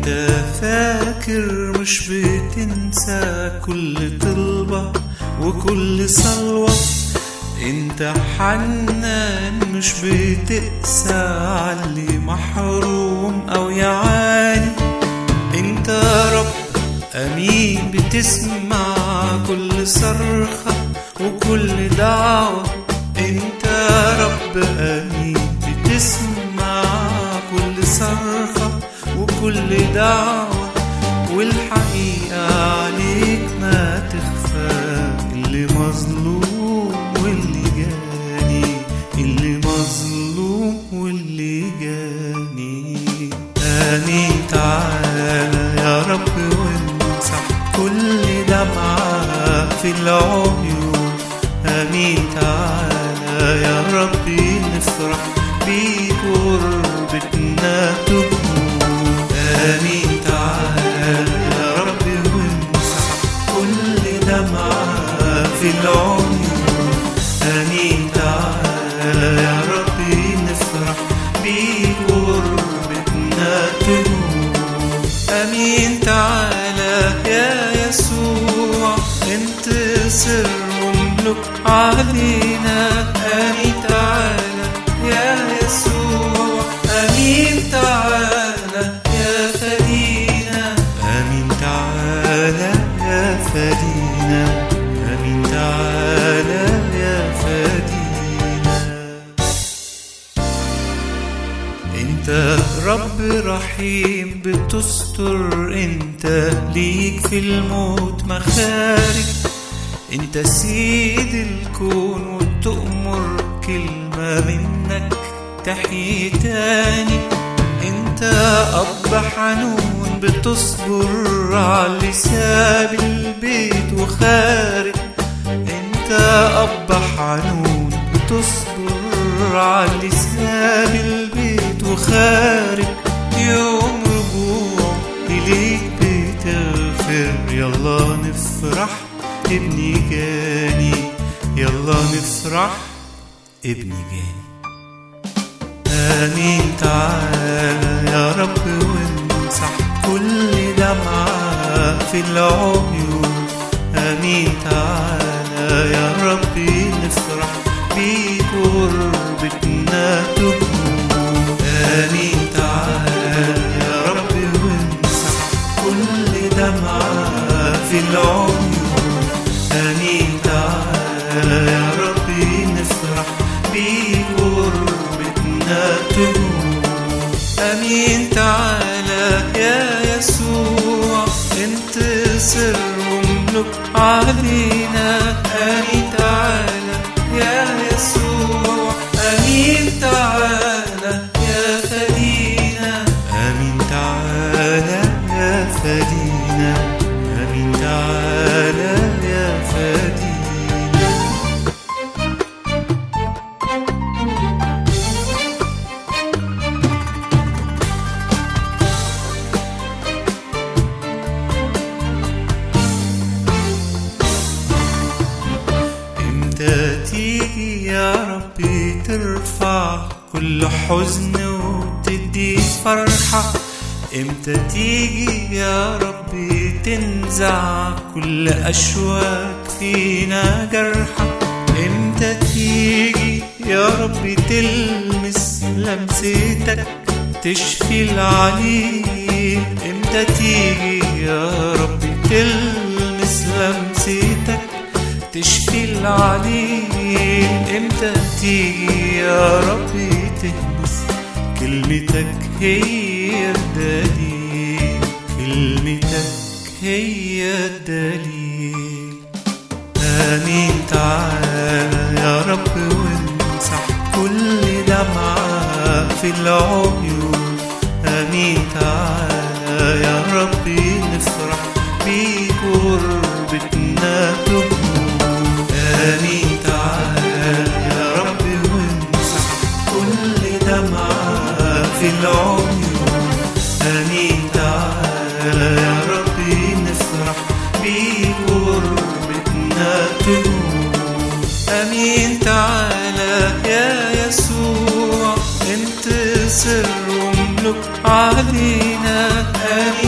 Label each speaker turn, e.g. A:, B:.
A: انت فاكر مش بتنسى كل طلبة وكل صلوة انت حنان مش بتقسى علي محروم او يعاني انت رب امين بتسمع كل صرخة وكل دعوة انت رب امين بتسمع كل صرخة وكل دعوة والحقيقة عليك ما تخفى اللي مظلوم واللي جاني اللي مظلوم واللي جاني آمين تعالى يا رب وامسح كل دمعة في العيون آمين تعالى يا ربي نفرح بقربتنا تكون آمين تعالى يا ربي وامسح كل دمعة في العيون آمين تعالى يا ربي نفرح بقربتنا تكون آمين تعالى يا يسوع انتصر واملك علينا آمين تعالى يا يسوع آمين تعالى يا فدينا آمين تعالى يا فدينا آمين تعالى يا فدينا انت رب رحيم بتستر انت ليك في الموت مخارج انت سيد الكون وتؤمر كلمة منك تحيي تاني انت اب حنون بتصبر على اللي ساب البيت وخارج انت اب حنون بتصبر على اللي ساب البيت وخارج يوم رجوع إليك بتغفر يلا نفرح ابني جاني يلا نفرح ابني جاني آمين تعالى يا رب وامسح كل دمعة في العيون آمين تعالى يا ربي نفرح بقربتنا تكون آمين تعالى يا ربي وامسح كل دمعة في العيون آمين تعالى يا ربي نفرح بقربتنا تكون آمين تعالى يا يسوع انتصر واملك علينا آمين تعالى يا يسوع آمين تعالى يا فدينا آمين تعالى يا فدينا آمين تعالى يا فدينا امتى تيجي يا ربي ترفع كل حزن وتدي فرحة امتى تيجي يا ربي تنزع كل أشواك فينا جرحة امتى تيجي يا ربي تلمس لمستك تشفي العليل امتى تيجي يا ربي تلمس لمستك تشفي العليل امتى تيجي يا ربي تلمس كلمتك هي الدليل كلمتك هي الدليل آمين تعالى يا رب وامسح كل دمعة في العيون آمين تعالى يا ربي نفرح بقربتنا تكون آمين تعالى يا ربي وامسح كل دمعة في العيون آمين تعالى يا ربي نفرح بقربتنا تكون آمين تعالى يا يسوع انتصر واملك علينا آمين